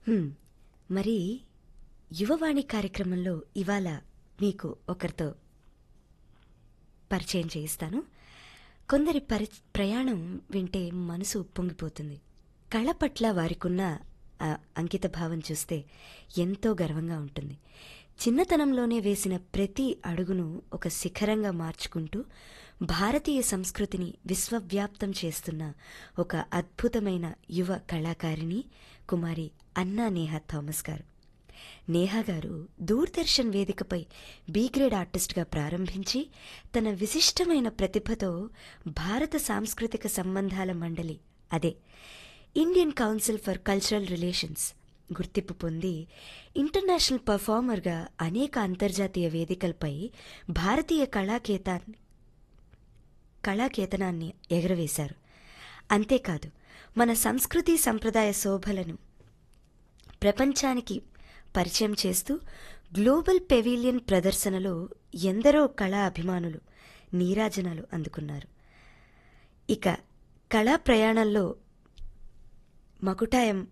హ్మ్. మరి యువవాణి కార్యక్రమంలో ఇవాళ మీకు ఒకరితో పరిచయం చేయిస్తాను కొందరి పరి ప్రయాణం వింటే మనసు ఉప్పొంగిపోతుంది కళ పట్ల వారికున్న ఆ అంకిత భావం చూస్తే ఎంతో గర్వంగా ఉంటుంది చిన్నతనంలోనే వేసిన ప్రతి అడుగును ఒక శిఖరంగా మార్చుకుంటూ భారతీయ సంస్కృతిని విశ్వవ్యాప్తం చేస్తున్న ఒక అద్భుతమైన యువ కళాకారిణి కుమారి అన్నా నేహా థామస్ గారు నేహా గారు దూరదర్శన్ వేదికపై బీ గ్రేడ్ ఆర్టిస్ట్గా ప్రారంభించి తన విశిష్టమైన ప్రతిభతో భారత సాంస్కృతిక సంబంధాల మండలి అదే Indian council for cultural relations గుర్తింపు పొంది ఇంటర్నేషనల్ పర్ఫార్మర్గా అనేక అంతర్జాతీయ వేదికలపై భారతీయ కళాకేతాన్ని కళాకేతనాన్ని ఎగరవేశారు అంతేకాదు మన సంస్కృతి సంప్రదాయ శోభలను ప్రపంచానికి పరిచయం చేస్తూ గ్లోబల్ పెవిలియన్ ప్రదర్శనలో ఎందరో కళా అభిమానులు నీరాజనాలు అందుకున్నారు ఇక కళా ప్రయాణంలో మకుటాయం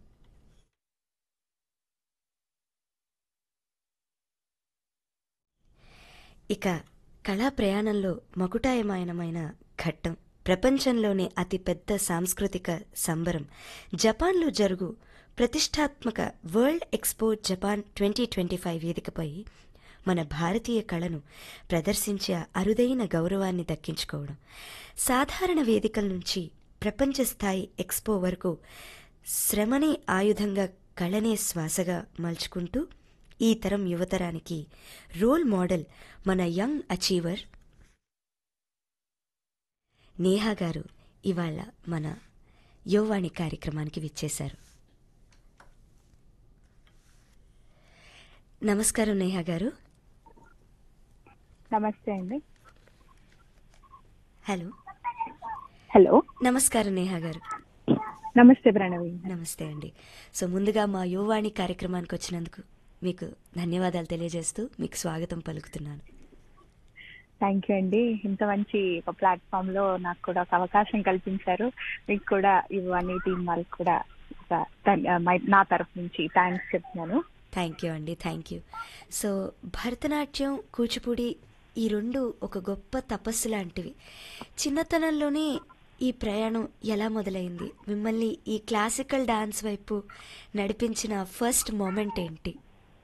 ఇక కళా ప్రయాణంలో మకుటాయమాయనమైన ఘట్టం ప్రపంచంలోనే అతిపెద్ద సాంస్కృతిక సంబరం జపాన్లో జరుగు ప్రతిష్టాత్మక world expo Japan twenty twenty five వేదికపై మన భారతీయ కళను ప్రదర్శించే అరుదైన గౌరవాన్ని దక్కించుకోవడం సాధారణ వేదికల నుంచి ప్రపంచ స్థాయి ఎక్స్పో వరకు శ్రమనే ఆయుధంగా కళనే శ్వాసగా మలుచుకుంటూ ఈ తరం యువతరానికి రోల్ మోడల్ మన యంగ్ అచీవర్ నేహా గారు ఇవాళ మన యువవాణి కార్యక్రమానికి విచ్చేశారు నమస్కారం నేహా గారు నమస్తే అండి హలో హలో నమస్కారం నేహా గారు నమస్తే ప్రణవి నమస్తే అండి సో ముందుగా మా యువవాణి కార్యక్రమానికి వచ్చినందుకు మీకు ధన్యవాదాలు తెలియజేస్తూ మీకు స్వాగతం పలుకుతున్నాను థ్యాంక్ యూ అండి ఇంత మంచి ఒక ప్లాట్ఫామ్ లో నాకు కూడా ఒక అవకాశం కల్పించారు మీకు కూడా ఇవన్నీ టీం వాళ్ళకి కూడా ఒక ధన్- మై- నా తరఫు నుంచి థ్యాంక్స్ చెప్తున్నాను థ్యాంక్ యూ అండి thank you so Bharatanatyam Kuchipudi ఈ రెండు ఒక గొప్ప తపస్సు లాంటివి చిన్నతనంలోనే ఈ ప్రయాణం ఎలా మొదలైంది మిమ్మల్ని ఈ క్లాసికల్ డాన్స్ వైపు నడిపించిన ఫస్ట్ మూమెంట్ ఏంటి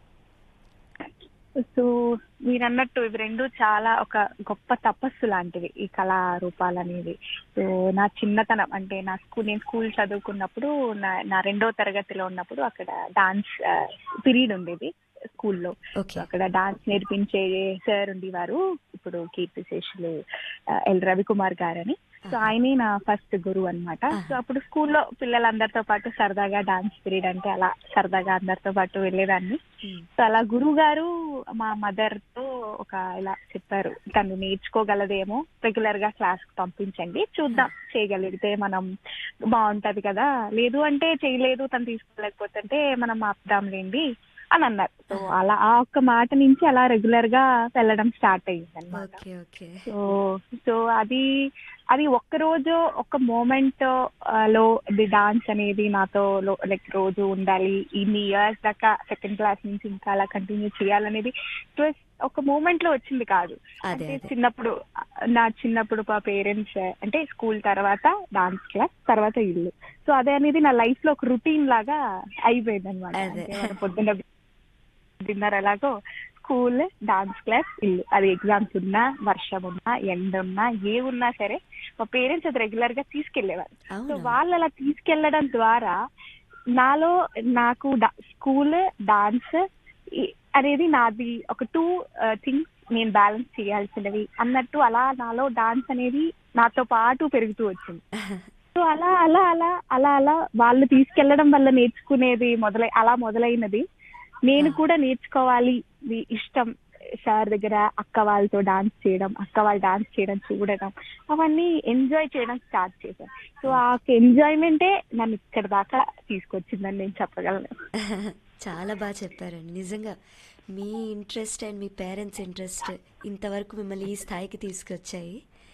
సో మీరు అన్నట్టు ఇవి రెండు చాలా ఒక గొప్ప తపస్సు లాంటివి ఈ కళా రూపాలు అనేవి సో నా చిన్నతనం అంటే నా స్కూల్ నేను స్కూల్ చదువుకున్నప్పుడు నా నా రెండో తరగతిలో ఉన్నప్పుడు అక్కడ డాన్స్ పీరియడ్ ఉండేది స్కూల్లో ఓకే సో అక్కడ డాన్స్ నేర్పించే సార్ ఉండేవారు ఇప్పుడు కీర్తిశేషులు ఆ, ఎల్ రవికుమార్ గారని సో ఆయనే నా ఫస్ట్ గురువు అన్నమాట ఆహా. సో అప్పుడు స్కూల్లో పిల్లలందరితో పాటు సరదాగా డాన్స్ పీరియడ్ అంటే అలా సరదాగా అందరితో పాటు వెళ్ళేదాన్ని సో అలా గురువు గారు మా మదర్ తో ఒక ఇలా చెప్పారు తను నేర్చుకోగలదేమో రెగ్యులర్ గా క్లాస్ కి పంపించండి చూద్దాం చేయగలిగితే మనం బాగుంటది కదా లేదు అంటే చేయలేదు తను తీసుకోలేకపోతుంటే మనం ఆపుదాంలేండి అని అన్నారు సో అలా ఆ ఒక్క మాట నుంచి అలా రెగ్యులర్ గా వెళ్ళడం స్టార్ట్ అయ్యింది అనమాట ఓకే ఓకే సో సో అది అది ఒక్క రోజు ఒక మూమెంట్ లో ది డాన్స్ అనేది నాతో లైక్ రోజు ఉండాలి ఇన్ని ఇయర్స్ దాకా సెకండ్ క్లాస్ నుంచి ఇంకా అలా కంటిన్యూ చేయాలనేది it was ఒక మూమెంట్ లో వచ్చింది కాదు అదే అంటే అదే చిన్నప్పుడు నా చిన్నప్పుడు మా పేరెంట్స్ అంటే స్కూల్ తర్వాత డాన్స్ క్లాస్ తర్వాత ఇల్లు సో అదే అనేది నా లైఫ్ లో ఒక రొటీన్ లాగా అయిపోయింది అనమాట అదే. పొద్దున్న డిన్నర్ ఎలాగో స్కూల్ డాన్స్ క్లాస్ ఇల్లు అది ఎగ్జామ్స్ ఉన్నా వర్షం ఉన్నా ఎండ ఉన్నా ఏ ఉన్నా సరే మా పేరెంట్స్ అది రెగ్యులర్ గా తీసుకెళ్లేవారు సో అవునా వాళ్ళు అలా తీసుకెళ్లడం ద్వారా నాలో నాకు స్కూల్ డాన్స్ అనేది నాది ఒక టూ థింగ్స్ నేను బ్యాలెన్స్ చేయాల్సినవి అన్నట్టు అలా నాలో డాన్స్ అనేది నాతో పాటు పెరుగుతూ వచ్చింది సో అలా అలా అలా అలా అలా వాళ్ళు తీసుకెళ్లడం వల్ల నేర్చుకునేది మొదలై అలా మొదలైనది నేను కూడా నేర్చుకోవాలి ఇది ఇష్టం సార్ దగ్గర అక్క వాళ్ళతో డాన్స్ చేయడం అక్క వాళ్ళు డాన్స్ చేయడం చూడడం అవన్నీ ఎంజాయ్ చేయడం స్టార్ట్ చేశాను సో ఆ ఎంజాయ్మెంటే నన్ను ఇక్కడ దాకా తీసుకొచ్చిందని నేను చెప్పగలను చాలా బాగా చెప్పారండి నిజంగా మీ ఇంట్రెస్ట్ అండ్ మీ పేరెంట్స్ ఇంట్రెస్ట్ ఇంతవరకు మిమ్మల్ని ఈ స్థాయికి తీసుకొచ్చాయి